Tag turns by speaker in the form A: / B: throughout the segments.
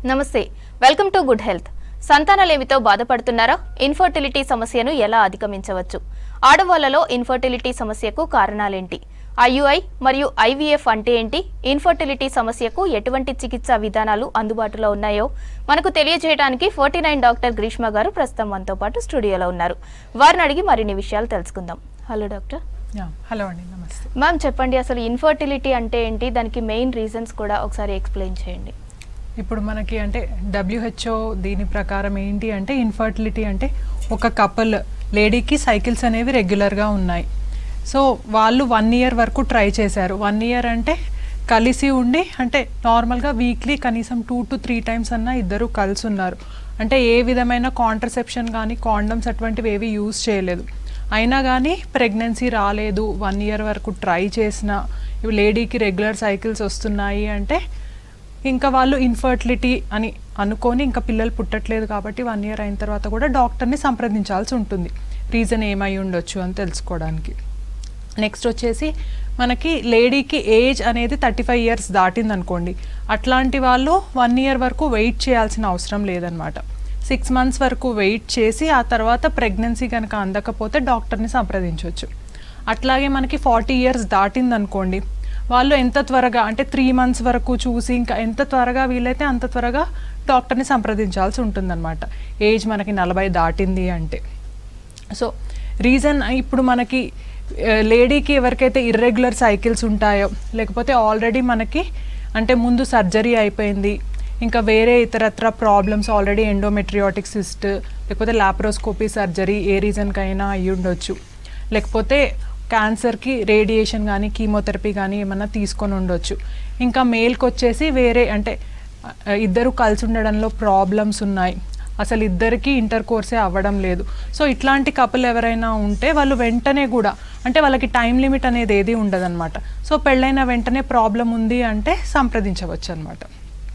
A: నమస్తే welcome to good health సంతానలేమితో బాధపడుతున్నారా ఇన్ఫర్టిలిటీ సమస్యను ఎలా అధిగమించవచ్చు ఆడవాళ్లలో ఇన్ఫర్టిలిటీ సమస్యకు కారణాలేంటి ఐయుఐ మరియు ఐవీఎఫ్ అంటే ఏంటి ఇన్ఫర్టిలిటీ సమస్యకు ఎటువంటి చికిత్సా విధానాలు అందుబాటులో ఉన్నాయో మనకు తెలియజేయడానికి ఫోర్టీ నైన్ డాక్టర్ గ్రీష్మ గారు ప్రస్తుతం మనతో పాటు స్టూడియోలో ఉన్నారు వారిని అడిగి మరిన్ని విషయాలు తెలుసుకుందాం హలో డాక్టర్
B: యా హలో అండి నమస్తే
A: మ్యామ్ చెప్పండి అసలు ఇన్ఫర్టిలిటీ అంటే ఏంటి దానికి మెయిన్ రీజన్స్ కూడా ఒకసారి ఎక్స్ప్లెయిన్ చేయండి
B: ఇప్పుడు మనకి అంటే డబ్ల్యూహెచ్ఓ దీని ప్రకారం ఏంటి అంటే ఇన్ఫర్టిలిటీ అంటే ఒక కపుల్ లేడీకి సైకిల్స్ అనేవి రెగ్యులర్గా ఉన్నాయి సో వాళ్ళు వన్ ఇయర్ వరకు ట్రై చేశారు వన్ ఇయర్ అంటే కలిసి ఉండి అంటే నార్మల్గా వీక్లీ కనీసం టూ టు త్రీ టైమ్స్ అన్నా ఇద్దరు కలిసి ఉన్నారు అంటే ఏ విధమైన కాంట్రసెప్షన్ కానీ కాండమ్స్ అటువంటివి ఏవి యూజ్ చేయలేదు అయినా కానీ ప్రెగ్నెన్సీ రాలేదు వన్ ఇయర్ వరకు ట్రై చేసిన ఇవి లేడీకి రెగ్యులర్ సైకిల్స్ వస్తున్నాయి అంటే ఇంకా వాళ్ళు ఇన్ఫర్టిలిటీ అని అనుకొని ఇంకా పిల్లలు పుట్టట్లేదు కాబట్టి వన్ ఇయర్ అయిన తర్వాత కూడా డాక్టర్ని సంప్రదించాల్సి ఉంటుంది రీజన్ ఏమై ఉండొచ్చు అని తెలుసుకోవడానికి నెక్స్ట్ వచ్చేసి మనకి లేడీకి ఏజ్ అనేది థర్టీ ఫైవ్ ఇయర్స్ దాటింది అనుకోండి అట్లాంటి వాళ్ళు వన్ ఇయర్ వరకు వెయిట్ చేయాల్సిన అవసరం లేదనమాట సిక్స్ మంత్స్ వరకు వెయిట్ చేసి ఆ తర్వాత ప్రెగ్నెన్సీ కనుక అందకపోతే డాక్టర్ని సంప్రదించవచ్చు అట్లాగే మనకి ఫార్టీ ఇయర్స్ దాటింది అనుకోండి వాళ్ళు ఎంత త్వరగా అంటే త్రీ మంత్స్ వరకు చూసి ఇంకా ఎంత త్వరగా వీలైతే అంత త్వరగా డాక్టర్ని సంప్రదించాల్సి ఉంటుందన్నమాట ఏజ్ మనకి నలభై దాటింది అంటే సో రీజన్ ఇప్పుడు మనకి లేడీకి ఎవరికైతే ఇర్రెగ్యులర్ సైకిల్స్ ఉంటాయో లేకపోతే ఆల్రెడీ మనకి అంటే ముందు సర్జరీ అయిపోయింది ఇంకా వేరే ఇతరత్ర ప్రాబ్లమ్స్ ఆల్రెడీ ఎండోమెట్రియాటిక్ సిస్ట్ లేకపోతే లాప్రోస్కోపీ సర్జరీ ఏ రీజన్కైనా అయ్యి ఉండొచ్చు లేకపోతే క్యాన్సర్కి రేడియేషన్ కానీ కీమోథెరపీ కానీ ఏమన్నా తీసుకొని ఉండొచ్చు ఇంకా మేల్కి వచ్చేసి వేరే అంటే ఆ, ఇద్దరు కలిసి ఉండడంలో ప్రాబ్లమ్స్ ఉన్నాయి అసలు ఇద్దరికి ఇంటర్ కోర్సే అవ్వడం లేదు సో ఇట్లాంటి కపుల్ ఎవరైనా ఉంటే వాళ్ళు వెంటనే కూడా అంటే వాళ్ళకి టైం లిమిట్ అనేది ఏది ఉండదన్నమాట సో పెళ్ళైన వెంటనే ప్రాబ్లం ఉంది అంటే సంప్రదించవచ్చు అనమాట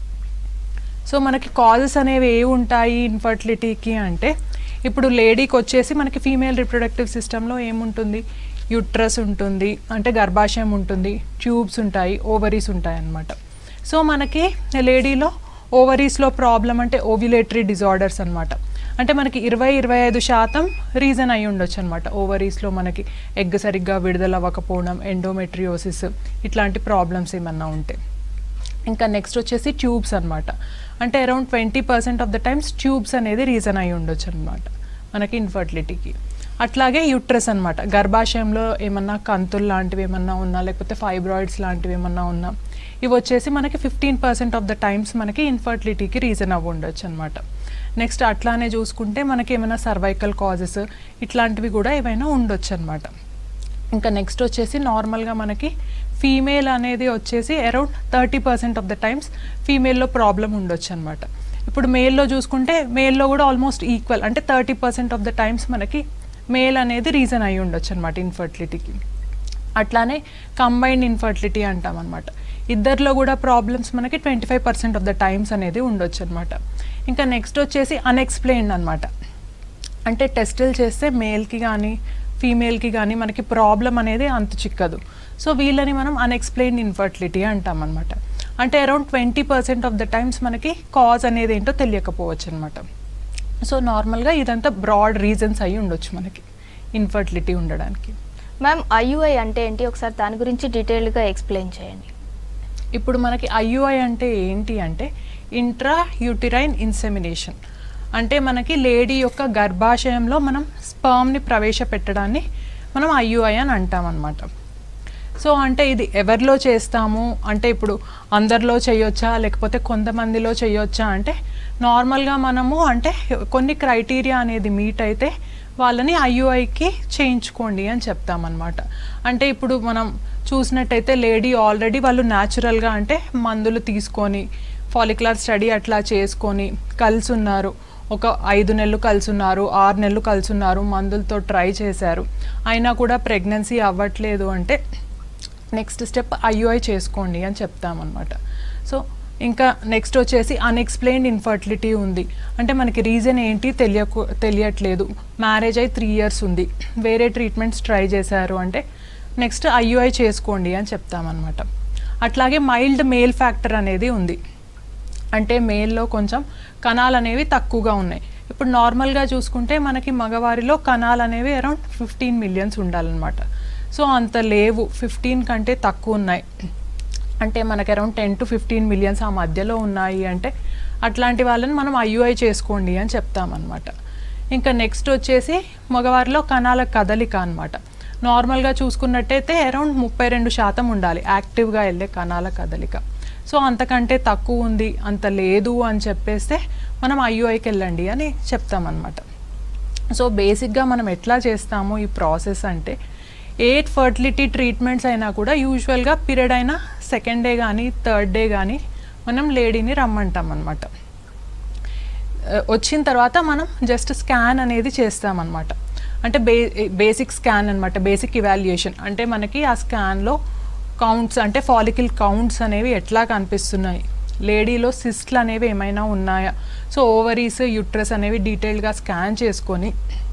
B: సో మనకి కాజెస్ అనేవి ఏ ఉంటాయి ఇన్ఫర్టిలిటీకి అంటే ఇప్పుడు లేడీకి వచ్చేసి మనకి ఫీమేల్ రిప్రొడక్టివ్ సిస్టంలో ఏముంటుంది యుట్రస్ ఉంటుంది అంటే గర్భాశయం ఉంటుంది ట్యూబ్స్ ఉంటాయి ఓవరీస్ ఉంటాయి అన్నమాట సో మనకి లేడీలో ఓవరీస్లో ప్రాబ్లం అంటే ఓవ్యులేటరీ డిజార్డర్స్ అన్నమాట అంటే మనకి ఇరవై ఇరవై ఐదు శాతం రీజన్ అయి ఉండొచ్చు అనమాట ఓవరీస్లో మనకి ఎగ్ సరిగ్గా విడుదల అవ్వకపోవడం ఎండోమెట్రియోసిస్ ఇట్లాంటి ప్రాబ్లమ్స్ ఏమన్నా ఉంటాయి ఇంకా నెక్స్ట్ వచ్చేసి ట్యూబ్స్ అన్నమాట అంటే around twenty percent of the times tubes అనేది రీజన్ అయి ఉండొచ్చు అనమాట మనకి ఇన్ఫర్టిలిటీకి అట్లాగే యూట్రస్ అన్నమాట గర్భాశయంలో ఏమన్నా కంతులు లాంటివి ఏమన్నా ఉన్నా లేకపోతే ఫైబ్రాయిడ్స్ లాంటివి ఏమన్నా ఉన్నా ఇవి వచ్చేసి మనకి fifteen percent of the times మనకి ఇన్ఫర్టిలిటీకి రీజన్ అవ్వ ఉండొచ్చు అనమాట నెక్స్ట్ అట్లానే చూసుకుంటే మనకి ఏమైనా సర్వైకల్ కాజెస్ ఇట్లాంటివి కూడా ఏమైనా ఉండొచ్చు అనమాట ఇంకా నెక్స్ట్ వచ్చేసి నార్మల్గా మనకి ఫీమేల్ అనేది వచ్చేసి around thirty percent of the times ఫీమేల్లో ప్రాబ్లం ఉండొచ్చు అనమాట ఇప్పుడు మేల్లో చూసుకుంటే మేల్లో కూడా ఆల్మోస్ట్ ఈక్వల్ అంటే thirty percent of the times మనకి మేల్ అనేది రీజన్ అయి ఉండొచ్చు అనమాట ఇన్ఫర్టిలిటీకి అట్లానే కంబైన్డ్ ఇన్ఫర్టిలిటీ అంటాం అనమాట ఇద్దరిలో కూడా ప్రాబ్లమ్స్ మనకి twenty five percent of the times అనేది ఉండొచ్చు అనమాట ఇంకా నెక్స్ట్ వచ్చేసి అన్ఎక్స్ప్లెయిన్డ్ అనమాట అంటే టెస్టులు చేస్తే మేల్కి కానీ ఫీమేల్కి కానీ మనకి ప్రాబ్లం అనేది అంత చిక్కదు సో వీళ్ళని మనం అన్ఎక్స్ప్లెయిన్డ్ ఇన్ఫర్టిలిటీ అంటాం అనమాట అంటే around twenty percent of the times మనకి కాజ్ అనేది ఏంటో తెలియకపోవచ్చు అనమాట సో నార్మల్గా ఇదంతా బ్రాడ్ రీజన్స్ అయి ఉండొచ్చు మనకి ఇన్ఫర్టిలిటీ ఉండడానికి
A: మ్యామ్ ఐయుఐ అంటే ఏంటి ఒకసారి దాని గురించి డీటెయిల్గా ఎక్స్ప్లెయిన్ చేయండి
B: ఇప్పుడు మనకి ఐయుఐ అంటే ఏంటి అంటే ఇంట్రా యూటిరైన్ ఇన్సెమినేషన్ అంటే మనకి లేడీ యొక్క గర్భాశయంలో మనం స్పర్మ్ని ప్రవేశపెట్టడాన్ని మనం ఐయుఐ అని అంటాం అనమాట సో అంటే ఇది ఎవరిలో చేస్తాము అంటే ఇప్పుడు అందరిలో చేయొచ్చా లేకపోతే కొంతమందిలో చేయొచ్చా అంటే నార్మల్గా మనము అంటే కొన్ని క్రైటీరియా అనేది మీట్ అయితే వాళ్ళని ఐయుఐకి చేయించుకోండి అని చెప్తామన్నమాట అంటే ఇప్పుడు మనం చూసినట్టయితే లేడీ ఆల్రెడీ వాళ్ళు న్యాచురల్గా అంటే మందులు తీసుకొని ఫాలిక్యులర్ స్టడీ అట్లా చేసుకొని కలిసి ఉన్నారు ఒక ఐదు నెలలు కలిసి ఉన్నారు ఆరు నెలలు కలిసి ఉన్నారు మందులతో ట్రై చేశారు అయినా కూడా ప్రెగ్నెన్సీ అవ్వట్లేదు అంటే నెక్స్ట్ స్టెప్ ఐయుఐ చేసుకోండి అని చెప్తామన్నమాట సో ఇంకా నెక్స్ట్ వచ్చేసి అన్ఎక్స్ప్లెయిన్డ్ ఇన్ఫర్టిలిటీ ఉంది అంటే మనకి రీజన్ ఏంటి తెలియకు తెలియట్లేదు మ్యారేజ్ అయి త్రీ ఇయర్స్ ఉంది వేరే ట్రీట్మెంట్స్ ట్రై చేశారు అంటే నెక్స్ట్ ఐయుఐ చేసుకోండి అని చెప్తామన్నమాట అట్లాగే మైల్డ్ మేల్ ఫ్యాక్టర్ అనేది ఉంది అంటే మేల్లో కొంచెం కణాలు అనేవి తక్కువగా ఉన్నాయి ఇప్పుడు నార్మల్గా చూసుకుంటే మనకి మగవారిలో కణాలు అనేవి అరౌండ్ ఫిఫ్టీన్ మిలియన్స్ ఉండాలన్నమాట సో అంత లేవు ఫిఫ్టీన్ కంటే తక్కువ ఉన్నాయి అంటే మనకి around ten to fifteen millions ఆ మధ్యలో ఉన్నాయి అంటే అట్లాంటి వాళ్ళని మనం ఐయుఐ చేసుకోండి అని చెప్తామన్నమాట ఇంకా నెక్స్ట్ వచ్చేసి మగవారిలో కణాల కదలిక అనమాట నార్మల్గా చూసుకున్నట్టయితే అరౌండ్ ముప్పై రెండు శాతం ఉండాలి యాక్టివ్గా వెళ్ళే కణాల కదలిక సో అంతకంటే తక్కువ ఉంది అంత లేదు అని చెప్పేస్తే మనం ఐయుఐకి వెళ్ళండి అని చెప్తామన్నమాట సో బేసిక్గా మనం ఎట్లా చేస్తాము ఈ ప్రాసెస్ అంటే ఏ ఫర్టిలిటీ ట్రీట్మెంట్స్ అయినా కూడా యూజువల్గా పీరియడ్ అయినా సెకండ్ డే కానీ థర్డ్ డే కానీ మనం లేడీని రమ్మంటాం అనమాట వచ్చిన తర్వాత మనం జస్ట్ స్కాన్ అనేది చేస్తామన్నమాట అంటే బే బేసిక్ స్కాన్ అనమాట బేసిక్ ఇవాల్యుయేషన్ అంటే మనకి ఆ స్కాన్లో కౌంట్స్ అంటే ఫాలికల్ కౌంట్స్ అనేవి ఎట్లా కనిపిస్తున్నాయి లేడీలో సిస్ట్లు అనేవి ఏమైనా ఉన్నాయా సో ఓవరీస్ యూట్రస్ అనేవి డీటెయిల్గా స్కాన్ చేసుకొని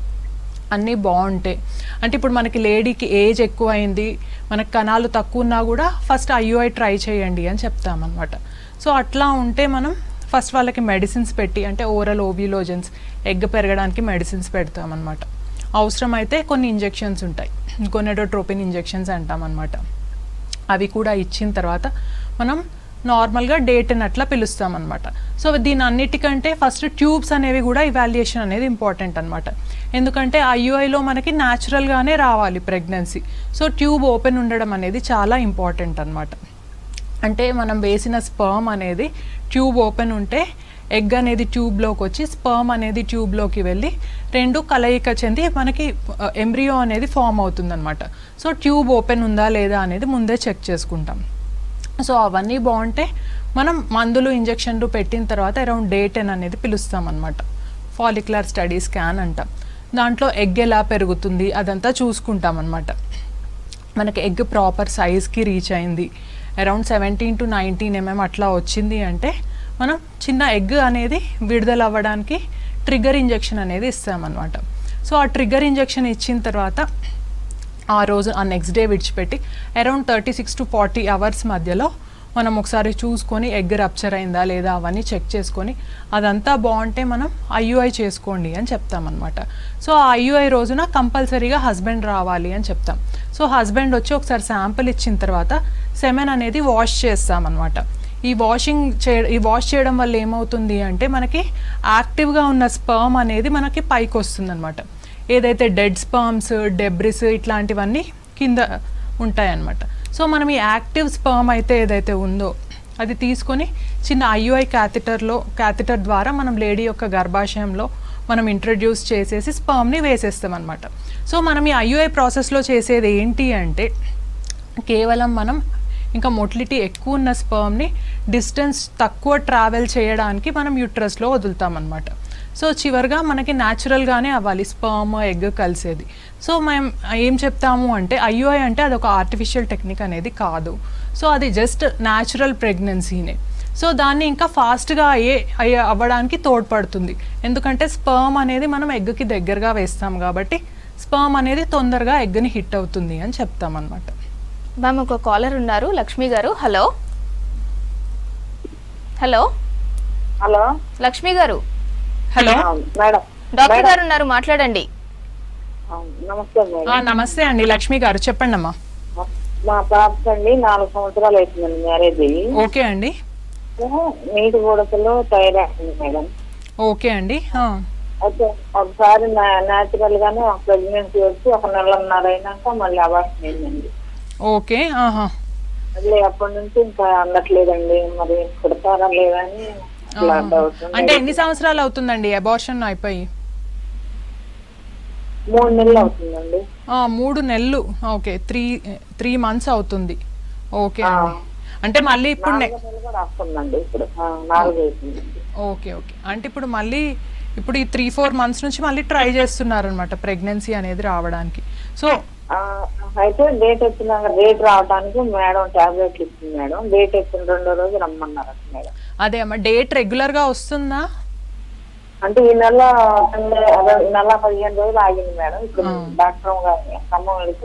B: అన్నీ బాగుంటాయి అంటే ఇప్పుడు మనకి లేడీకి ఏజ్ ఎక్కువ అయింది మనకి కణాలు తక్కువ ఉన్నా కూడా ఫస్ట్ ఐయుఐ ట్రై చేయండి అని చెప్తామన్నమాట సో అట్లా ఉంటే మనం ఫస్ట్ వాళ్ళకి మెడిసిన్స్ పెట్టి అంటే ఓరల్ ఓవిలోజన్స్ ఎగ్ పెరగడానికి మెడిసిన్స్ పెడతామన్నమాట అవసరమైతే కొన్ని ఇంజెక్షన్స్ ఉంటాయి కొనెడోట్రోపిన్ ఇంజెక్షన్స్ అంటామన్నమాట అవి కూడా ఇచ్చిన తర్వాత మనం నార్మల్గా డేట్ అని అట్లా పిలుస్తామన్నమాట సో దీని అన్నిటికంటే ఫస్ట్ ట్యూబ్స్ అనేవి కూడా ఇవాల్యుయేషన్ అనేది ఇంపార్టెంట్ అనమాట ఎందుకంటే ఐయుఐలో మనకి న్యాచురల్గానే రావాలి ప్రెగ్నెన్సీ సో ట్యూబ్ ఓపెన్ ఉండడం అనేది చాలా ఇంపార్టెంట్ అనమాట అంటే మనం వేసిన స్పర్మ్ అనేది ట్యూబ్ ఓపెన్ ఉంటే ఎగ్ అనేది ట్యూబ్లోకి వచ్చి స్పర్మ్ అనేది ట్యూబ్లోకి వెళ్ళి రెండు కలయిక చెంది మనకి ఎంబ్రియో అనేది ఫామ్ అవుతుందన్నమాట సో ట్యూబ్ ఓపెన్ ఉందా లేదా అనేది ముందే చెక్ చేసుకుంటాం సో అవన్నీ బాగుంటే మనం మందులు ఇంజెక్షన్లు పెట్టిన తర్వాత అరౌండ్ డే టెన్ అనేది పిలుస్తాం అనమాట ఫాలిక్యులర్ స్టడీ స్కాన్ అంటాం దాంట్లో ఎగ్ ఎలా పెరుగుతుంది అదంతా చూసుకుంటాం అనమాట మనకి ఎగ్ ప్రాపర్ సైజ్కి రీచ్ అయింది around seventeen to nineteen mm అట్లా వచ్చింది అంటే మనం చిన్న ఎగ్ అనేది విడుదల అవ్వడానికి ట్రిగ్గర్ ఇంజెక్షన్ అనేది ఇస్తామన్నమాట సో ఆ ట్రిగ్గర్ ఇంజెక్షన్ ఇచ్చిన తర్వాత ఆ రోజు ఆ నెక్స్ట్ డే విడిచిపెట్టి around thirty six to forty hours మధ్యలో మనం ఒకసారి చూసుకొని ఎగ్ రప్చర్ అయిందా లేదా అవన్నీ చెక్ చేసుకొని అదంతా బాగుంటే మనం ఐయుఐ చేసుకోండి అని చెప్తామన్నమాట సో ఆ ఐయుఐ రోజున కంపల్సరీగా హస్బెండ్ రావాలి అని చెప్తాం సో హస్బెండ్ వచ్చి ఒకసారి శాంపిల్ ఇచ్చిన తర్వాత సెమెన్ అనేది వాష్ చేస్తామన్నమాట ఈ వాషింగ్ చే ఈ వాష్ చేయడం వల్ల ఏమవుతుంది అంటే మనకి యాక్టివ్గా ఉన్న స్పర్మ్ అనేది మనకి పైకి వస్తుందన్నమాట ఏదైతే డెడ్ స్పర్మ్స్ డెబ్రిస్ ఇట్లాంటివన్నీ కింద ఉంటాయన్నమాట సో మనం ఈ యాక్టివ్ స్పర్మ్ అయితే ఏదైతే ఉందో అది తీసుకొని చిన్న ఐయుఐ క్యాథిటర్లో క్యాథిటర్ ద్వారా మనం లేడీ యొక్క గర్భాశయంలో మనం ఇంట్రడ్యూస్ చేసేసి స్పర్మ్ని వేసేస్తాం అనమాట సో మనం ఈ ఐయుఐ ప్రాసెస్లో చేసేది ఏంటి అంటే కేవలం మనం ఇంకా మొటిలిటీ ఎక్కువ ఉన్న స్పర్మ్ని డిస్టెన్స్ తక్కువ ట్రావెల్ చేయడానికి మనం యూట్రస్లో వదులుతామన్నమాట సో చివరిగా మనకి న్యాచురల్గానే అవ్వాలి స్పర్మ్ ఎగ్ కలిసేది సో మేము ఏం చెప్తాము అంటే ఐయుఐ అంటే అది ఒక ఆర్టిఫిషియల్ టెక్నిక్ అనేది కాదు సో అది జస్ట్ న్యాచురల్ ప్రెగ్నెన్సీనే సో దాన్ని ఇంకా ఫాస్ట్గా అయ్యే అయ్యే అవ్వడానికి తోడ్పడుతుంది ఎందుకంటే స్పర్మ్ అనేది మనం ఎగ్కి దగ్గరగా వేస్తాం కాబట్టి స్పర్మ్ అనేది తొందరగా ఎగ్ని హిట్ అవుతుంది అని చెప్తామన్నమాట
A: మ్యామ్ ఒక కాలర్ ఉన్నారు లక్ష్మి గారు హలో హలో
C: హలో
A: లక్ష్మి గారు
B: హలో
C: ఆ, మేడం
A: డాక్టర్ గారు ఉన్నారు మాట్లాడండి
C: ఆ, నమస్తే మేడం
B: ఆ, నమస్తే అండి లక్ష్మి గారు చెప్పండి అమ్మా
C: మా పాపకి అండి నాలుగు సంవత్సరాలు అవుతుందండి మ్యారేజ్ అయ్యి
B: ఓకే అండి
C: నీటి బుడకలో థైరాయిడ్ ఉంది మేడం
B: ఓకే అండి ఆ,
C: అయితే ఒకసారి న్యాచురల్ గానే ఒక ప్రెగ్నెన్సీ వచ్చి ఒక నెలన్నర అయినాక మళ్ళీ అవార్షన్ అయిందండి
B: ఓకే ఆహా
C: మళ్ళీ అప్పటి నుంచి ఇంకా అందట్లేదండి మరి కుడతారా లేదా అని అట్లా డౌట్ ఉంది.
B: అంటే ఎన్ని సంవత్సరాలు అవుతుందండి అబార్షన్ అయిపోయి
C: మూడు నెలలు అవుతుందండి
B: ఆ, మూడు నెలలు ఓకే త్రీ త్రీ మంత్స్ అవుతుంది ఓకే అండి అంటే మళ్ళీ ఇప్పుడు నె-
C: నాలుగో నెల కూడా వస్తుందండి ఇప్పుడు ఆ, నాలుగు అవుతుందండి
B: ఓకే ఓకే అంటే ఇప్పుడు మళ్ళీ ఇప్పుడు ఈ త్రీ ఫోర్ మంత్స్ నుంచి మళ్ళీ ట్రై చేస్తున్నారు అనమాట ప్రెగ్నెన్సీ అనేది రావడానికి సో
C: ఆ, అయితే డేట్ వచ్చినాక డేట్ రావడానికి మేడం టాబ్లెట్లు ఇచ్చింది మేడం డేట్ వచ్చిన రెండో రోజు రమ్మన్నారు అసలు మేడం
B: అదే అమ్మ డేట్ రెగ్యులర్గా వస్తుందా
C: అంటే ఈ నెల అదే ఈ నెల పదిహేను రోజులు ఆగింది మేడం ఇప్పుడు డాక్టర్ గారిని ఖమ్మం వెళితే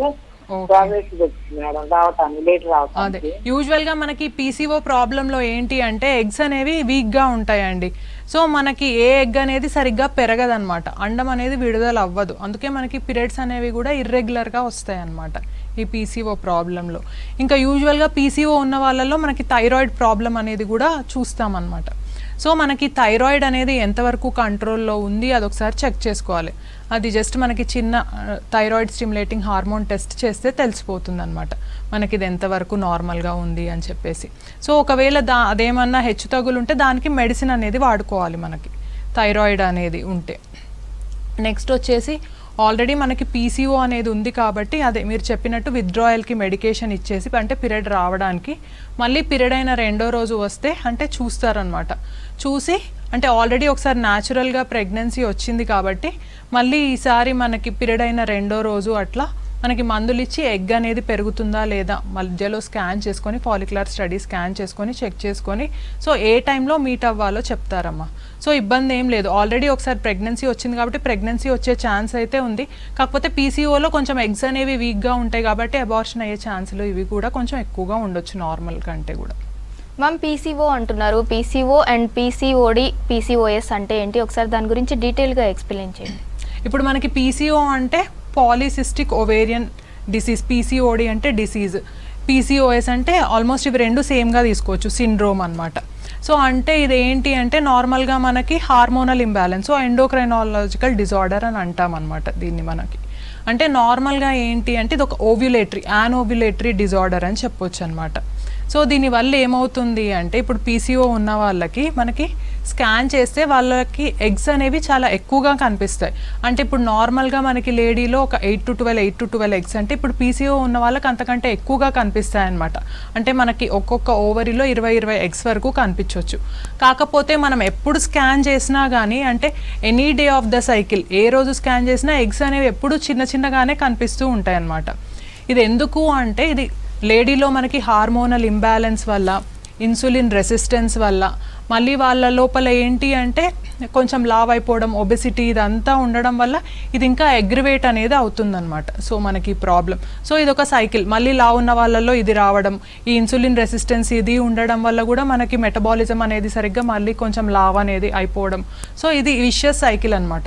B: Okay.
C: టాబ్లెట్స్ తెచ్చింది మేడం రావటానికి డేట్
B: అదే
C: రావటానికి
B: యూజువల్ గా మనకి పీసీఓ ప్రాబ్లంలో ఏంటి అంటే ఎగ్స్ అనేవి వీక్ గా ఉంటాయండి సో మనకి ఏ ఎగ్ అనేది సరిగ్గా పెరగదన్నమాట అండం అనేది విడుదల అవ్వదు అందుకే మనకి పీరియడ్స్ అనేవి కూడా ఇర్రెగ్యులర్ గా వస్తాయి అన్నమాట ఈ పీసీఓ ప్రాబ్లంలో ఇంకా యూజువల్గా పీసీఓ ఉన్న వాళ్ళలో మనకి థైరాయిడ్ ప్రాబ్లం అనేది కూడా చూస్తామన్నమాట సో మనకి థైరాయిడ్ అనేది ఎంతవరకు కంట్రోల్లో ఉంది అది ఒకసారి చెక్ చేసుకోవాలి అది జస్ట్ మనకి చిన్న థైరాయిడ్ స్టిమ్యులేటింగ్ హార్మోన్ టెస్ట్ చేస్తే తెలిసిపోతుంది అనమాట మనకి ఇది ఎంతవరకు నార్మల్గా ఉంది అని చెప్పేసి సో ఒకవేళ దా అదేమన్నా హెచ్చు తగులు ఉంటే దానికి మెడిసిన్ అనేది వాడుకోవాలి మనకి థైరాయిడ్ అనేది ఉంటే నెక్స్ట్ వచ్చేసి ఆల్రెడీ మనకి పీసీఓ అనేది ఉంది కాబట్టి అదే మీరు చెప్పినట్టు విత్డ్రాయల్కి మెడికేషన్ ఇచ్చేసి అంటే పీరియడ్ రావడానికి మళ్ళీ పీరియడ్ అయిన రెండో రోజు వస్తే అంటే చూస్తారనమాట చూసి అంటే ఆల్రెడీ ఒకసారి న్యాచురల్గా ప్రెగ్నెన్సీ వచ్చింది కాబట్టి మళ్ళీ ఈసారి మనకి పీరియడ్ అయిన రెండో రోజు అట్లా మనకి మందులు ఇచ్చి ఎగ్ అనేది పెరుగుతుందా లేదా మధ్యలో స్కాన్ చేసుకొని ఫాలిక్యులర్ స్టడీ స్కాన్ చేసుకొని చెక్ చేసుకొని సో ఏ టైంలో మీట్ అవ్వాలో చెప్తారమ్మా సో ఇబ్బంది ఏం లేదు ఆల్రెడీ ఒకసారి ప్రెగ్నెన్సీ వచ్చింది కాబట్టి ప్రెగ్నెన్సీ వచ్చే ఛాన్స్ అయితే ఉంది కాకపోతే పీసీఓలో కొంచెం ఎగ్స్ అనేవి వీక్గా ఉంటాయి కాబట్టి అబార్షన్ అయ్యే ఛాన్సులు ఇవి కూడా కొంచెం ఎక్కువగా ఉండొచ్చు నార్మల్ కంటే కూడా
A: మ్యామ్ పీసీఓ అంటున్నారు పీసీఓ అండ్ పీసీఓడి పీసీఓఎస్ అంటే ఏంటి ఒకసారి దాని గురించి డీటెయిల్గా ఎక్స్ప్లెయిన్ చేయండి
B: ఇప్పుడు మనకి పీసీఓ అంటే పాలిసిస్టిక్ ఓవేరియన్ డిసీజ్ పీసీఓడి అంటే డిసీజ్ పీసీఓఎస్ అంటే ఆల్మోస్ట్ ఇవి రెండు సేమ్గా తీసుకోవచ్చు సిండ్రోమ్ అన్నమాట సో అంటే ఇది ఏంటి అంటే నార్మల్గా మనకి hormonal imbalance so endocrinological disorder అని అంటాం అనమాట దీన్ని మనకి అంటే నార్మల్గా ఏంటి అంటే ఇది ఒక ఓవ్యులేటరీ యానోవ్యులేటరీ డిజార్డర్ అని చెప్పొచ్చు అనమాట సో దీనివల్ల ఏమవుతుంది అంటే ఇప్పుడు పీసీఓ ఉన్న వాళ్ళకి మనకి స్కాన్ చేస్తే వాళ్ళకి ఎగ్స్ అనేవి చాలా ఎక్కువగా కనిపిస్తాయి అంటే ఇప్పుడు నార్మల్గా మనకి లేడీలో ఒక eight to twelve eight to twelve eggs అంటే ఇప్పుడు పీసీఓ ఉన్న వాళ్ళకి అంతకంటే ఎక్కువగా కనిపిస్తాయి అనమాట అంటే మనకి ఒక్కొక్క ఓవరీలో ఇరవై ఇరవై ఎగ్స్ వరకు కనిపించవచ్చు కాకపోతే మనం ఎప్పుడు స్కాన్ చేసినా కానీ అంటే any day of the cycle ఏ రోజు స్కాన్ చేసినా ఎగ్స్ అనేవి ఎప్పుడు చిన్న చిన్నగానే కనిపిస్తూ ఉంటాయి అన్నమాట ఇది ఎందుకు అంటే ఇది లేడీలో మనకి హార్మోనల్ ఇంబ్యాలెన్స్ వల్ల ఇన్సులిన్ రెసిస్టెన్స్ వల్ల మళ్ళీ వాళ్ళ లోపల ఏంటి అంటే కొంచెం లావ్ అయిపోవడం ఒబెసిటీ ఇదంతా ఉండడం వల్ల ఇది ఇంకా అగ్రివేట్ అనేది అవుతుందన్నమాట సో మనకి ప్రాబ్లం సో ఇది ఒక సైకిల్ మళ్ళీ లావ్ ఉన్న వాళ్ళలో ఇది రావడం ఈ ఇన్సులిన్ రెసిస్టెన్స్ ఇది ఉండడం వల్ల కూడా మనకి మెటబాలిజం అనేది సరిగ్గా మళ్ళీ కొంచెం లావ్ అనేది అయిపోవడం సో ఇది విషియస్ సైకిల్ అన్నమాట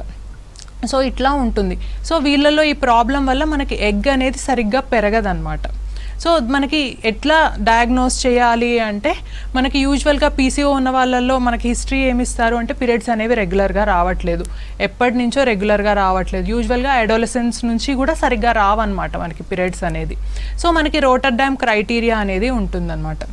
B: సో ఇట్లా ఉంటుంది సో వీళ్ళలో ఈ ప్రాబ్లం వల్ల మనకి ఎగ్ అనేది సరిగ్గా పెరగదన్నమాట సో మనకి ఎట్లా డయాగ్నోస్ చేయాలి అంటే మనకి యూజువల్గా పీసీఓ ఉన్న వాళ్ళల్లో మనకి హిస్టరీ ఏమిస్తారు అంటే పీరియడ్స్ అనేవి రెగ్యులర్గా రావట్లేదు ఎప్పటి నుంచో రెగ్యులర్గా రావట్లేదు యూజువల్గా అడోలసెన్స్ నుంచి కూడా సరిగ్గా రావన్నమాట మనకి పీరియడ్స్ అనేది సో మనకి రోటర్ డ్యామ్ క్రైటీరియా అనేది ఉంటుందన్నమాట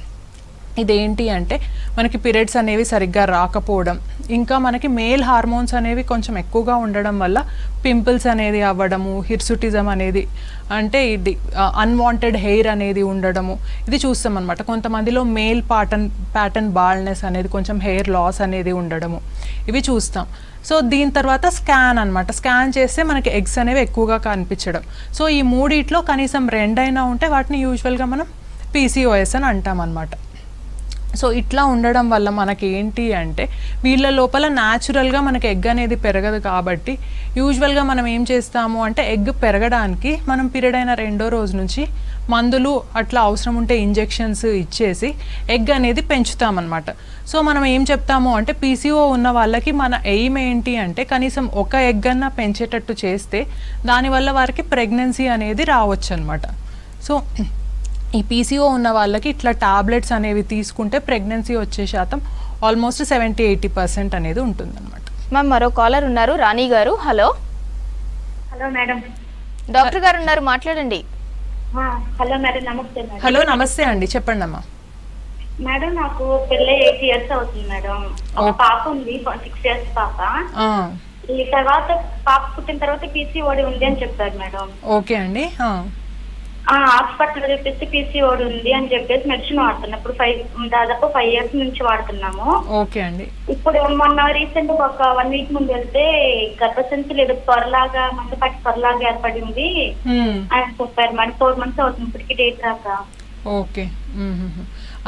B: ఇదేంటి అంటే మనకి పీరియడ్స్ అనేవి సరిగ్గా రాకపోవడం ఇంకా మనకి మేల్ హార్మోన్స్ అనేవి కొంచెం ఎక్కువగా ఉండడం వల్ల పింపుల్స్ అనేది అవ్వడము హిర్సుటిజం అనేది అంటే ఇది అన్వాంటెడ్ హెయిర్ అనేది ఉండడము ఇది చూస్తాం అనమాట కొంతమందిలో మేల్ పాటర్న్ ప్యాటర్న్ బాల్నెస్ అనేది కొంచెం హెయిర్ లాస్ అనేది ఉండడము ఇవి చూస్తాం సో దీని తర్వాత స్కాన్ అన్నమాట స్కాన్ చేస్తే మనకి ఎగ్స్ అనేవి ఎక్కువగా కనిపించడం సో ఈ మూడిట్లో కనీసం రెండైనా ఉంటే వాటిని యూజువల్గా మనం పీసీఓఎస్ అని అంటాం అనమాట సో ఇట్లా ఉండడం వల్ల మనకి ఏంటి అంటే వీళ్ళ లోపల న్యాచురల్గా మనకి ఎగ్ అనేది పెరగదు కాబట్టి యూజువల్గా మనం ఏం చేస్తాము అంటే ఎగ్ పెరగడానికి మనం పీరియడ్ అయిన రెండో రోజు నుంచి మందులు అట్లా అవసరం ఉంటే ఇంజెక్షన్స్ ఇచ్చేసి ఎగ్ అనేది పెంచుతామన్నమాట సో మనం ఏం చెప్తాము అంటే పీసీఓ ఉన్న వాళ్ళకి మన ఎయిమ్ ఏంటి అంటే కనీసం ఒక ఎగ్ అన్నా పెంచేటట్టు చేస్తే దానివల్ల వారికి ప్రెగ్నెన్సీ అనేది రావచ్చు అనమాట సో ఈ పీసీఓ ఉన్న వాళ్ళకి ఇట్లా టాబ్లెట్స్ అనేవి తీసుకుంటే ప్రెగ్నెన్సీ వచ్చే శాతం ఆల్మోస్ట్ సెవెంటీ ఎయిటీ పర్సెంట్ అనేది ఉంటుందన్నమాట
A: మ్యామ్ మరో కాలర్ ఉన్నారు రాణి గారు హలో
D: హలో మేడం
A: డాక్టర్ గారు ఉన్నారు మాట్లాడండి
D: ఆ, హలో మేడం నమస్తే మేడం
B: హలో నమస్తే అండి చెప్పండి అమ్మా
D: మేడం నాకు పెళ్ళి ఎయిట్ ఇయర్స్ అవుతుంది మేడం ఒక
B: ఓ.
D: పాప ఉంది సిక్స్ ఇయర్స్ పాప
B: ఆ,
D: ఈ తర్వాత పాప పుట్టిన తర్వాత పీసీఓడి ఉంది అని చెప్పారు మేడం
B: ఓకే అండి ఆ,
D: ఆ హాస్పిటల్ చెప్పేసి పీసీఓడి ఉంది అని చెప్పేసి మెడిసిన్ వాడుతున్నాం ఇప్పుడు ఫైవ్ దాదాపు ఫైవ్ ఇయర్స్ నుంచి వాడుతున్నాము
B: ఓకే అండి
D: ఇప్పుడు మొన్న రీసెంట్ ఒక వన్ వీక్ ముందు వెళ్తే గర్భసంచి లేదు త్వరలాగా మందపాటి త్వరలాగా ఏర్పడింది
B: మ్మ్.
D: అని చెప్పారు మరి ఫోర్ మంత్స్ అవుతుంది ఇప్పటికి డేట్ రాక
B: ఓకే మ్మ్.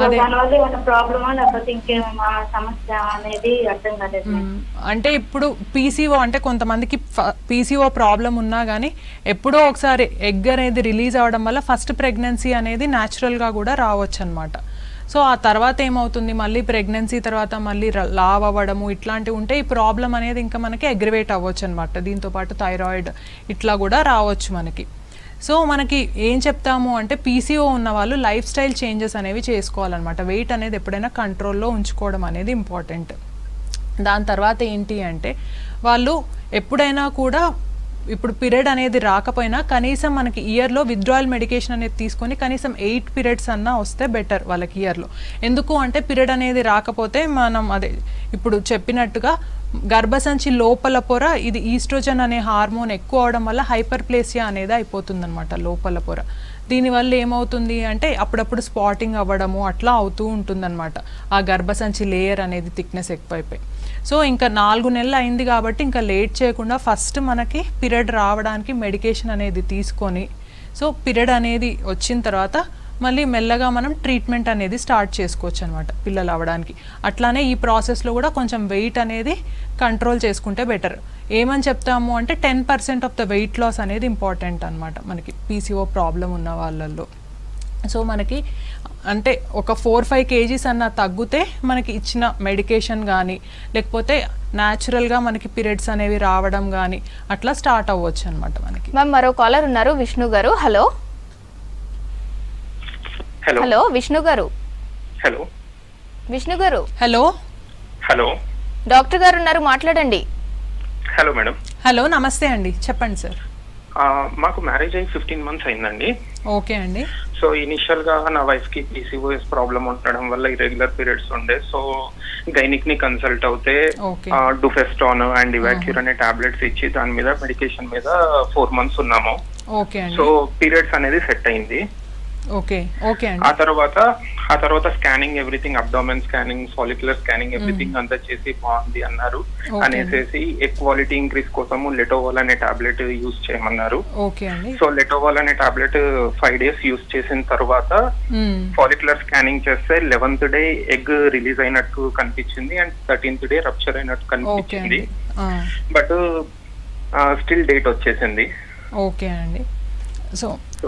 D: సో
B: అదే.
D: దానివల్ల ఏమైనా ప్రాబ్లమా లేకపోతే ఇంకేమైనా సమస్య అనేది అర్థం కాలేదు మేడం.
B: మ్మ్. అంటే ఇప్పుడు పీసీఓ అంటే కొంతమందికి పీసీఓ ప్రాబ్లం ఉన్నా కానీ ఎప్పుడో ఒకసారి ఎగ్ అనేది రిలీజ్ అవ్వడం వల్ల ఫస్ట్ ప్రెగ్నెన్సీ అనేది న్యాచురల్గా కూడా రావచ్చు అనమాట సో ఆ తర్వాత ఏమవుతుంది మళ్ళీ ప్రెగ్నెన్సీ తర్వాత మళ్ళీ ర- లావ్ అవ్వడము ఇట్లాంటివి ఉంటే ఈ ప్రాబ్లం అనేది ఇంకా మనకి అగ్రివేట్ అవ్వచ్చు అనమాట దీంతోపాటు థైరాయిడ్ ఇట్లా కూడా రావచ్చు మనకి సో మనకి ఏం చెప్తాము అంటే పీసీఓ ఉన్న వాళ్ళు లైఫ్ స్టైల్ చేంజెస్ అనేవి చేసుకోవాలన్నమాట వెయిట్ అనేది ఎప్పుడైనా కంట్రోల్లో ఉంచుకోవడం అనేది ఇంపార్టెంట్ దాని తర్వాత ఏంటి అంటే వాళ్ళు ఎప్పుడైనా కూడా ఇప్పుడు పీరియడ్ అనేది రాకపోయినా కనీసం మనకి ఇయర్లో విత్డ్రాయల్ మెడికేషన్ అనేది తీసుకొని కనీసం ఎయిట్ పీరియడ్స్ అన్నా వస్తే బెటర్ వాళ్ళకి ఇయర్లో ఎందుకు అంటే పీరియడ్ అనేది రాకపోతే మనం అదే ఇప్పుడు చెప్పినట్టుగా గర్భసంచి లోపల పొర ఇది ఈస్ట్రోజన్ అనే హార్మోన్ ఎక్కువ అవడం వల్ల హైపర్ ప్లేసియా అనేది అయిపోతుంది అనమాట లోపల పొర దీనివల్ల ఏమవుతుంది అంటే అప్పుడప్పుడు స్పాటింగ్ అవ్వడము అట్లా అవుతూ ఉంటుందన్నమాట ఆ గర్భసంచి లేయర్ అనేది థిక్నెస్ ఎక్కువైపోయి సో ఇంకా నాలుగు నెలలు అయింది కాబట్టి ఇంకా లేట్ చేయకుండా ఫస్ట్ మనకి పీరియడ్ రావడానికి మెడికేషన్ అనేది తీసుకొని సో పీరియడ్ అనేది వచ్చిన తర్వాత మళ్ళీ మెల్లగా మనం ట్రీట్మెంట్ అనేది స్టార్ట్ చేసుకోవచ్చు అనమాట పిల్లలు అవ్వడానికి అట్లానే ఈ ప్రాసెస్లో కూడా కొంచెం వెయిట్ అనేది కంట్రోల్ చేసుకుంటే బెటర్ ఏమని చెప్తాము అంటే ten percent of the weight loss అనేది ఇంపార్టెంట్ అనమాట మనకి పీసీఓ ప్రాబ్లం ఉన్న వాళ్ళల్లో సో మనకి అంటే ఒక ఫోర్ ఫైవ్ కేజీస్ అన్న తగ్గితే మనకి ఇచ్చిన మెడికేషన్ కానీ లేకపోతే న్యాచురల్గా మనకి పీరియడ్స్ అనేవి రావడం కానీ అట్లా స్టార్ట్ అవ్వచ్చు అనమాట మనకి
A: మ్యామ్ మరో కాలర్ ఉన్నారు విష్ణు గారు హలో
E: హలో
A: హలో విష్ణు గారు
E: హలో
A: విష్ణు గారు
B: హలో
E: హలో
A: డాక్టర్ గారు ఉన్నారు మాట్లాడండి
E: హలో మేడం
B: హలో నమస్తే అండి చెప్పండి సార్
E: ఆ, మాకు మ్యారేజ్ అయ్యి ఫిఫ్టీన్ మంత్స్ అయిందండి
B: ఓకే అండి
E: సో ఇనిషియల్ గా నా వైఫ్ కి పీసీఓఎస్ ప్రాబ్లం ఉండడం వల్ల ఇరెగ్యులర్ పీరియడ్స్ ఉండే సో గైనిక్ ని కన్సల్ట్ అవుతే
B: Okay.
E: డుఫెస్టాన్ అండ్ ఇవాక్యూర్ అనే టాబ్లెట్స్ ఇచ్చి దాని మీద మెడికేషన్ మీద ఫోర్ మంత్స్ ఉన్నాము
B: ఓకే
E: సో
B: అండి
E: పీరియడ్స్ అనేది సెట్ అయింది
B: ఓకే ఓకే
E: ఆ
B: అండి
E: తర్వాత ఆ తర్వాత scanning everything abdomen scanning follicular scanning everything అంతా చేసి బాగుంది అన్నారు
B: Okay.
E: అనేసేసి క్వాలిటీ ఇంక్రీస్ కోసము లెటోవాల్ అనే టాబ్లెట్ యూజ్ చేయమన్నారు
B: ఓకే అండి
E: సో లెటోవాల్ అనే టాబ్లెట్ ఫైవ్ డేస్ యూజ్ చేసిన తర్వాత
B: మ్మ్.
E: ఫాలిక్యులర్ స్కానింగ్ చేస్తే లెవెన్త్ డే ఎగ్ రిలీజ్ అయినట్టు కనిపించింది అండ్ థర్టీన్త్ డే రప్చర్ అయినట్టు
B: ఓకే
E: కనిపించింది
B: అండి ఆ,
E: బట్ స్టిల్ డేట్ వచ్చేసింది
B: ఓకే అండి సో
E: సో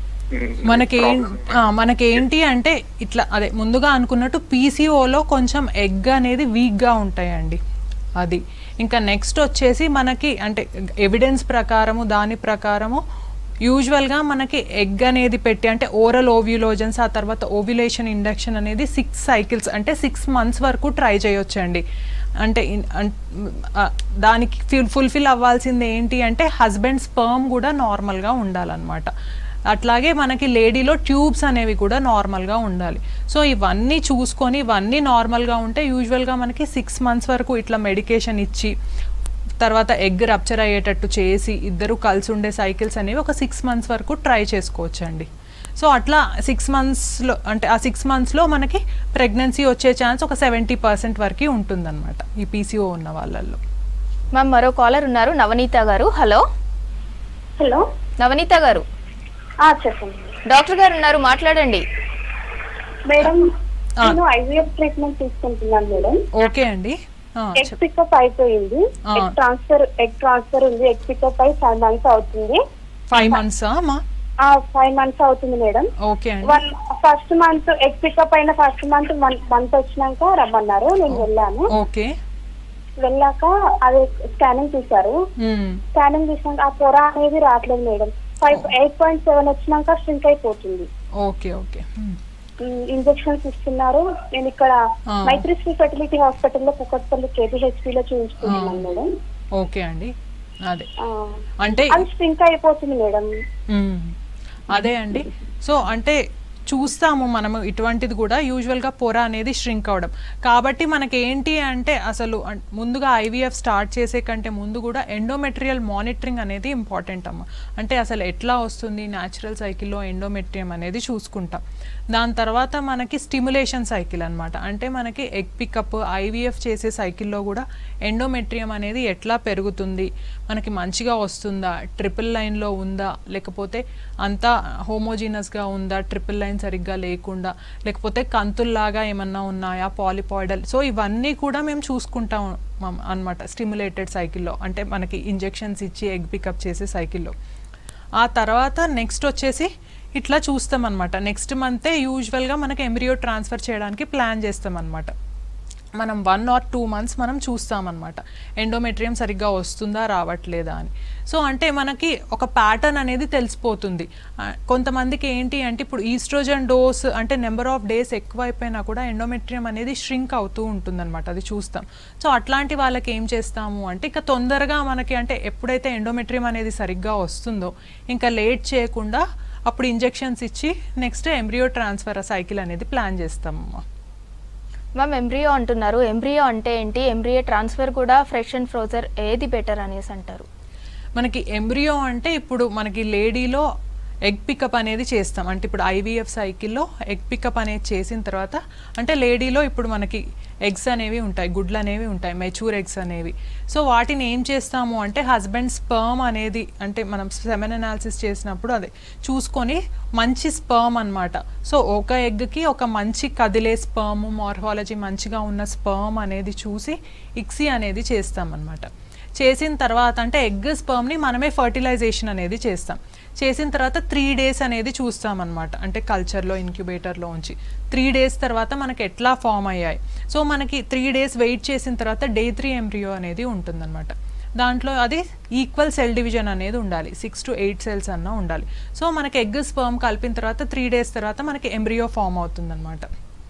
B: మనకేం ఆ, మనకేంటి అంటే ఇట్లా అదే ముందుగా అనుకున్నట్టు పీసీఓలో కొంచెం ఎగ్ అనేది వీక్గా ఉంటాయండి అది ఇంకా నెక్స్ట్ వచ్చేసి మనకి అంటే ఎవిడెన్స్ ప్రకారము దాని ప్రకారము యూజువల్గా మనకి ఎగ్ అనేది పెట్టి అంటే ఓరల్ ఓవ్యులోజన్స్ ఆ తర్వాత ఓవ్యులేషన్ ఇండక్షన్ అనేది సిక్స్ సైకిల్స్ అంటే సిక్స్ మంత్స్ వరకు ట్రై చేయొచ్చండి అంటే ఇన్- అన్- ఆ, దానికి ఫుల్ ఫుల్ఫిల్ అవ్వాల్సింది ఏంటి అంటే హస్బెండ్ స్పర్మ్ కూడా నార్మల్గా ఉండాలన్నమాట అట్లాగే మనకి లేడీలో ట్యూబ్స్ అనేవి కూడా నార్మల్గా ఉండాలి సో ఇవన్నీ చూసుకొని ఇవన్నీ నార్మల్గా ఉంటే యూజువల్గా మనకి సిక్స్ మంత్స్ వరకు ఇట్లా మెడికేషన్ ఇచ్చి తర్వాత ఎగ్ రప్చర్ అయ్యేటట్టు చేసి ఇద్దరు కలిసి ఉండే సైకిల్స్ అనేవి ఒక సిక్స్ మంత్స్ వరకు ట్రై చేసుకోవచ్చండి సో అట్లా సిక్స్ మంత్స్లో అంటే ఆ సిక్స్ మంత్స్లో మనకి ప్రెగ్నెన్సీ వచ్చే ఛాన్స్ ఒక సెవెంటీ పర్సెంట్ వరకు ఉంటుందన్నమాట ఈ పీసీఓ ఉన్న వాళ్ళల్లో
A: మ్యామ్ మరో కాలర్ ఉన్నారు నవనీత గారు హలో
D: హలో
A: నవనీత గారు
D: ఆ, చెప్పండి
A: డాక్టర్ గారు ఉన్నారు మాట్లాడండి
D: మేడం
B: ఆ.
D: నేను ఐవీఎఫ్ ట్రీట్మెంట్ తీసుకుంటున్నాను మేడం
B: ఓకే అండి ఆ,
D: ఎగ్
B: చెప్
D: పికప్ అయిపోయింది
B: ఆ.
D: ఎగ్ ట్రాన్స్ఫర్ ఎగ్ ట్రాన్స్ఫర్ ఉంది ఎగ్ పికప్ అయి ఫైవ్ మంత్స్ అవుతుంది
B: ఫైవ్ మంత్సా అమ్మా
D: ఆ ఫైవ్ మంత్స్ అవుతుంది మేడం
B: ఓకే అండి
D: one first month egg pickup అయిన ఫస్ట్ మంత్ వన్ మంత్ వచ్చినాక రమ్మన్నారు నేను వెళ్ళాను
B: ఓకే
D: వెళ్ళాక అది స్కానింగ్ తీశారు
B: మ్మ్.
D: స్కానింగ్ తీసినాక ఆ పొర అనేది రావట్లేదు madam five eight point seven వచ్చినాక స్ట్రింక్ అయిపోతుంది
B: ఓకే ఓకే మ్మ్.
D: ఇంజెక్షన్స్ ఇస్తున్నారు నేను ఇక్కడ
B: ఆ.
D: మైత్రిశ్రీ ఫెర్టిలిటీ హాస్పిటల్లో కుక్కట్పల్లి కేబిహెచ్పి లో చూపించుకుంటున్నాను మేడం
B: ఓకే అండి అదే
D: ఆ,
B: అంటే
D: అది స్ట్రింక్ అయిపోతుంది మేడం
B: మ్మ్. అదే అండి సో అంటే చూస్తాము మనము ఇటువంటిది కూడా యూజువల్గా పొర అనేది ష్రింక్ అవడం కాబట్టి మనకి ఏంటి అంటే అసలు అన్- ముందుగా ఐవీఎఫ్ స్టార్ట్ చేసే కంటే ముందు కూడా ఎండోమెట్రియల్ మానిటరింగ్ అనేది ఇంపార్టెంట్ అమ్మ అంటే అసలు ఎట్లా వస్తుంది న్యాచురల్ సైకిల్లో ఎండోమెట్రియం అనేది చూసుకుంటాం దాని తర్వాత మనకి స్టిమ్యులేషన్ సైకిల్ అన్నమాట అంటే మనకి ఎగ్ పికప్ ఐవీఎఫ్ చేసే సైకిల్లో కూడా ఎండోమెట్రియం అనేది ఎట్లా పెరుగుతుంది మనకి మంచిగా వస్తుందా ట్రిపుల్ లైన్లో ఉందా లేకపోతే అంతా హోమోజీనస్గా ఉందా ట్రిపుల్ లైన్స్ సరిగ్గా లేకుండా లేకపోతే కంతుల్లాగా ఏమన్నా ఉన్నాయా పాలిపాయిడల్ సో ఇవన్నీ కూడా మేము చూసుకుంటాం అనమాట స్టిమ్యులేటెడ్ సైకిల్లో అంటే మనకి ఇంజెక్షన్స్ ఇచ్చి ఎగ్ పికప్ చేసే సైకిల్లో ఆ తర్వాత నెక్స్ట్ వచ్చేసి ఇట్లా చూస్తాం అనమాట నెక్స్ట్ మంతే యూజువల్గా మనకి ఎంబ్రియో ట్రాన్స్ఫర్ చేయడానికి ప్లాన్ చేస్తాం అనమాట మనం వన్ ఆర్ టూ మంత్స్ మనం చూస్తామన్నమాట ఎండోమెట్రియం సరిగ్గా వస్తుందా రావట్లేదా అని సో అంటే మనకి ఒక ప్యాటర్న్ అనేది తెలిసిపోతుంది ఆ, కొంతమందికి ఏంటి అంటే ఇప్పుడు ఈస్ట్రోజన్ డోస్ అంటే నెంబర్ ఆఫ్ డేస్ ఎక్కువ అయిపోయినా కూడా ఎండోమెట్రియం అనేది ష్రింక్ అవుతూ ఉంటుందన్నమాట అది చూస్తాం సో అట్లాంటి వాళ్ళకి ఏం చేస్తాము అంటే ఇక తొందరగా మనకి అంటే ఎప్పుడైతే ఎండోమెట్రియం అనేది సరిగ్గా వస్తుందో ఇంకా లేట్ చేయకుండా అప్పుడు ఇంజెక్షన్స్ ఇచ్చి నెక్స్ట్ ఎంబ్రియో ట్రాన్స్ఫర్ సైకిల్ అనేది ప్లాన్ చేస్తామమ్మా
A: మ్యామ్ ఎంబ్రియో అంటున్నారు ఎంబ్రియో అంటే ఏంటి ఎంబ్రియో ట్రాన్స్ఫర్ కూడా ఫ్రెష్ అండ్ ఫ్రోజర్ ఏది బెటర్ అనేసి అంటారు
B: మనకి ఎంబ్రియో అంటే ఇప్పుడు మనకి లేడీలో ఎగ్ పికప్ అనేది చేస్తాం అంటే ఇప్పుడు ఐవీఎఫ్ సైకిల్లో ఎగ్ పికప్ అనేది చేసిన తర్వాత అంటే లేడీలో ఇప్పుడు మనకి ఎగ్స్ అనేవి ఉంటాయి గుడ్లు అనేవి ఉంటాయి మెచ్యూర్ ఎగ్స్ అనేవి సో వాటిని ఏం చేస్తాము అంటే హస్బెండ్ స్పర్మ్ అనేది అంటే మనం సెమెన్ అనాలిసిస్ చేసినప్పుడు అదే చూసుకొని మంచి స్పర్మ్ అన్నమాట సో ఒక ఎగ్కి ఒక మంచి కదిలే స్పర్మ్ మార్ఫాలజీ మంచిగా ఉన్న స్పర్మ్ అనేది చూసి ఇక్సీ అనేది చేస్తామన్నమాట చేసిన తర్వాత అంటే ఎగ్ స్పర్మ్ని మనమే ఫర్టిలైజేషన్ అనేది చేస్తాం చేసిన తర్వాత త్రీ డేస్ అనేది చూస్తామన్నమాట అంటే కల్చర్లో ఇంక్యుబేటర్లో ఉంచి త్రీ డేస్ తర్వాత మనకి ఎట్లా ఫామ్ అయ్యాయి సో మనకి త్రీ డేస్ వెయిట్ చేసిన తర్వాత డే త్రీ ఎంబ్రియో అనేది ఉంటుందన్నమాట దాంట్లో అది ఈక్వల్ సెల్ డివిజన్ అనేది ఉండాలి సిక్స్ టు ఎయిట్ సెల్స్ అన్న ఉండాలి సో మనకి ఎగ్ స్పర్మ్ కలిపిన తర్వాత త్రీ డేస్ తర్వాత మనకి ఎంబ్రియో ఫామ్ అవుతుందన్నమాట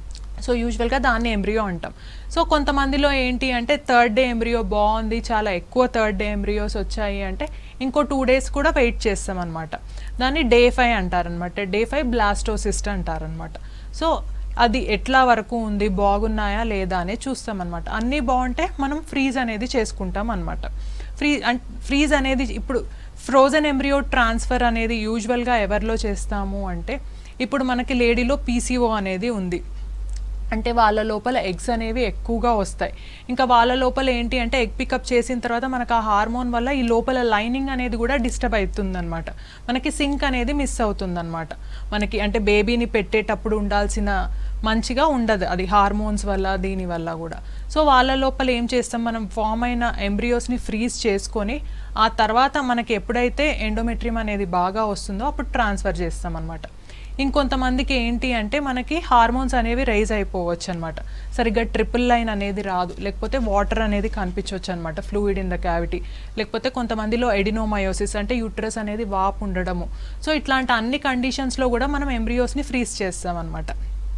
B: సో యూజువల్గా దాన్ని ఎంబ్రియో అంటాం సో కొంతమందిలో ఏంటి అంటే థర్డ్ డే ఎంబ్రియో బాగుంది చాలా ఎక్కువ థర్డ్ డే ఎంబ్రియోస్ వచ్చాయి అంటే ఇంకో టూ డేస్ కూడా వెయిట్ చేస్తాం అనమాట దాన్ని డే ఫైవ్ అంటారనమాట డే ఫైవ్ బ్లాస్టోసిస్ట్ అంటారనమాట సో అది ఎట్లా వరకు ఉంది బాగున్నాయా లేదా అనేది చూస్తామన్నమాట అన్నీ బాగుంటే మనం ఫ్రీజ్ అనేది చేసుకుంటాం అనమాట ఫ్రీ అండ్ ఫ్రీజ్ అనేది ఇప్పుడు ఫ్రోజన్ ఎంబ్రియో ట్రాన్స్ఫర్ అనేది యూజువల్గా ఎవరిలో చేస్తాము అంటే ఇప్పుడు మనకి లేడీలో పీసీఓ అనేది ఉంది అంటే వాళ్ళ లోపల ఎగ్స్ అనేవి ఎక్కువగా వస్తాయి ఇంకా వాళ్ళ లోపల ఏంటి అంటే ఎగ్ పికప్ చేసిన తర్వాత మనకు ఆ హార్మోన్ వల్ల ఈ లోపల లైనింగ్ అనేది కూడా డిస్టర్బ్ అవుతుందన్నమాట మనకి సింక్ అనేది మిస్ అవుతుందన్నమాట మనకి అంటే బేబీని పెట్టేటప్పుడు ఉండాల్సిన మంచిగా ఉండదు అది హార్మోన్స్ వల్ల దీని వల్ల కూడా సో వాళ్ళ లోపల ఏం చేస్తాం మనం ఫామ్ అయిన ఎంబ్రియోస్ని ఫ్రీజ్ చేసుకొని ఆ తర్వాత మనకి ఎప్పుడైతే ఎండోమెట్రియం అనేది బాగా వస్తుందో అప్పుడు ట్రాన్స్ఫర్ చేస్తాం అనమాట ఇంకొంతమందికి ఏంటి అంటే మనకి హార్మోన్స్ అనేవి రైజ్ అయిపోవచ్చు అనమాట సరిగ్గా ట్రిపుల్ లైన్ అనేది రాదు లేకపోతే వాటర్ అనేది కనిపించవచ్చు అనమాట ఫ్లూయిడ్ ఇన్ ద క్యావిటీ లేకపోతే కొంతమందిలో ఎడినోమయోసిస్ అంటే యూట్రస్ అనేది వాపు ఉండడము సో ఇట్లాంటి అన్ని కండిషన్స్లో కూడా మనం ఎంబ్రియోస్ని ఫ్రీజ్ చేస్తాం అనమాట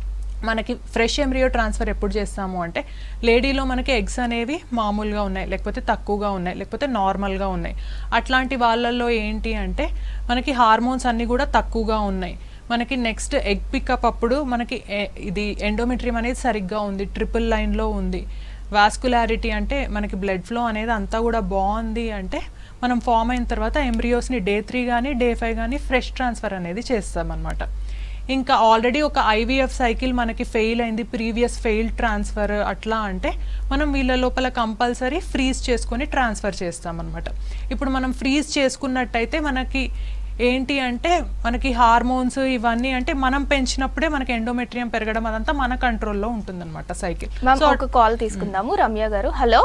B: మనకి ఫ్రెష్ ఎంబ్రియో ట్రాన్స్ఫర్ ఎప్పుడు చేస్తాము అంటే లేడీలో మనకి ఎగ్స్ అనేవి మామూలుగా ఉన్నాయి లేకపోతే తక్కువగా ఉన్నాయి లేకపోతే నార్మల్గా ఉన్నాయి అట్లాంటి వాళ్ళల్లో ఏంటి అంటే మనకి హార్మోన్స్ అన్నీ కూడా తక్కువగా ఉన్నాయి మనకి నెక్స్ట్ ఎగ్ పికప్ అప్పుడు మనకి ఎ- ఇది ఎండోమెట్రియం అనేది సరిగ్గా ఉంది ట్రిపుల్ లైన్లో ఉంది వాస్కులారిటీ అంటే మనకి బ్లడ్ ఫ్లో అనేది అంతా కూడా బాగుంది అంటే మనం ఫామ్ అయిన తర్వాత ఎంబ్రియోస్ని డే త్రీ కానీ డే ఫైవ్ కానీ ఫ్రెష్ ట్రాన్స్ఫర్ అనేది చేస్తామన్నమాట ఇంకా ఆల్రెడీ ఒక ఐవీఎఫ్ సైకిల్ మనకి ఫెయిల్ అయింది ప్రీవియస్ ఫెయిల్ ట్రాన్స్ఫర్ అట్లా అంటే మనం వీళ్ళ లోపల కంపల్సరీ ఫ్రీజ్ చేసుకొని ట్రాన్స్ఫర్ చేస్తామన్నమాట ఇప్పుడు మనం ఫ్రీజ్ చేసుకున్నట్టయితే మనకి ఏంటి అంటే మనకి హార్మోన్స్ ఇవన్నీ అంటే మనం పెంచినప్పుడే మనకి ఎండోమెట్రియం పెరగడం అదంతా మన కంట్రోల్లో ఉంటుందన్నమాట సైకిల్
A: మ్యామ్
B: సో
A: ఒక కాల్ తీసుకుందాము రమ్య గారు హలో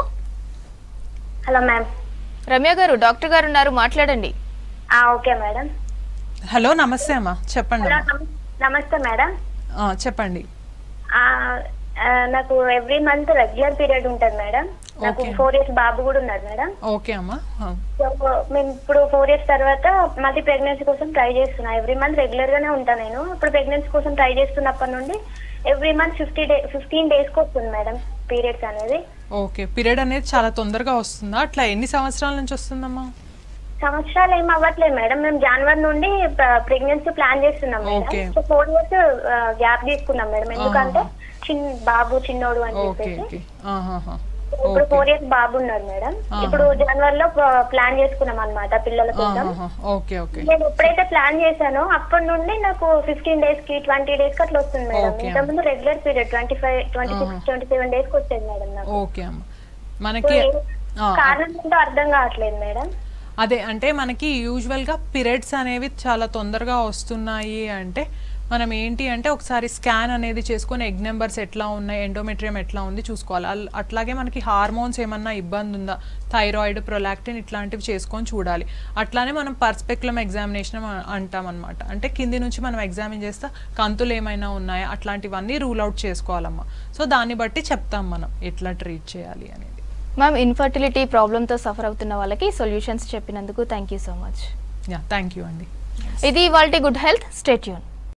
D: హలో మ్యామ్
A: రమ్య గారు డాక్టర్ గారు ఉన్నారు మాట్లాడండి
D: ఓకే మేడం
B: హలో నమస్తే అమ్మా చెప్పండి
D: హలో
B: అమ్మా
D: నమ- నమస్తే మేడం
B: ఆ, చెప్పండి
D: ఆ, ఆ, నాకు ఎవ్రీ మంత్ రెగ్యులర్ పీరియడ్ ఉంటుంది మేడం నాకు
B: Okay.
D: ఫోర్ ఇయర్స్ బాబు కూడా ఉన్నారు మేడం
B: ఓకే అమ్మా ఆ,
D: సో మేము ఇప్పుడు ఫోర్ ఇయర్స్ తర్వాత మళ్ళీ ప్రెగ్నెన్సీ కోసం ట్రై చేస్తున్నా ఎవ్రీ మంత్ రెగ్యులర్ గానే ఉంటా నేను ఇప్పుడు ప్రెగ్నెన్సీ కోసం ట్రై చేస్తున్నప్పటి నుండి every month fifty day fifteen days కి వస్తుంది మేడం పీరియడ్స్ అనేది
B: ఓకే పీరియడ్ అనేది చాలా తొందరగా వస్తుందా అట్లా ఎన్ని సంవత్సరాల నుంచి వస్తుందమ్మా
D: సంవత్సరాలు ఏం అవ్వట్లేదు మేడం మేము జనవరి నుండి ప్రెగ్నెన్సీ ప్లాన్ చేస్తున్నాం
B: Okay.
D: Madam so four years gap తీసుకున్నాం మేడం ఎందుకంటే చిన్న బాబు చిన్నోడు అని
B: ఓకే
D: చెప్పేసి
B: ఓకే ఆహాహా.
D: ఇప్పుడు
B: ఓకే
D: ఫోర్ ఇయర్స్ బాబు ఉన్నారు మేడం
B: ఆహా.
D: ఇప్పుడు జనవరిలో ప్లాన్ చేసుకున్నాం అన్నమాట పిల్లల కోసం
B: ఆహాహా. ఓకే ఓకే
D: నేను ఎప్పుడైతే ప్లాన్ చేశానో అప్పటి నుండి నాకు ఫిఫ్టీన్ డేస్ కి ట్వంటీ డేస్ కి అట్లా వస్తుంది మేడం
B: Okay.
D: ఇంతకుముందు regular period twenty five twenty six twenty seven days కి వచ్చేది మేడం నాకు
B: ఓకే అమ్మ
D: సో
B: మనకి
D: ఏ-
B: ఆ,
D: కారణం ఏంటో అర్థం కావట్లేదు మేడం
B: అదే అంటే మనకి యూజువల్గా పీరియడ్స్ అనేవి చాలా తొందరగా వస్తున్నాయి అంటే మనం ఏంటి అంటే ఒకసారి స్కాన్ అనేది చేసుకొని ఎగ్ నెంబర్స్ ఎట్లా ఉన్నాయి ఎండోమెట్రియం ఎట్లా ఉంది చూసుకోవాలి అల్- అట్లాగే మనకి హార్మోన్స్ ఏమన్నా ఇబ్బంది ఉందా థైరాయిడ్ ప్రొలాక్టిన్ ఇట్లాంటివి చేసుకొని చూడాలి అట్లానే మనం పర్స్పెక్యులం ఎగ్జామినేషన్ అంటాం అనమాట అంటే కింది నుంచి మనం ఎగ్జామిన్ చేస్తే కంతులు ఏమైనా ఉన్నాయా అట్లాంటివన్నీ రూల్ అవుట్ చేసుకోవాలమ్మా సో దాన్ని బట్టి చెప్తాం మనం ఎట్లా ట్రీట్ చేయాలి అనేది
A: మ్యామ్ ఇన్ఫర్టిలిటీ ప్రాబ్లంతో సఫర్ అవుతున్న వాళ్ళకి సొల్యూషన్స్ చెప్పినందుకు thank you so much
B: yeah thank you అండి
A: ఇది ఇవాల్టి గుడ్ హెల్త్ స్టేట్యూన్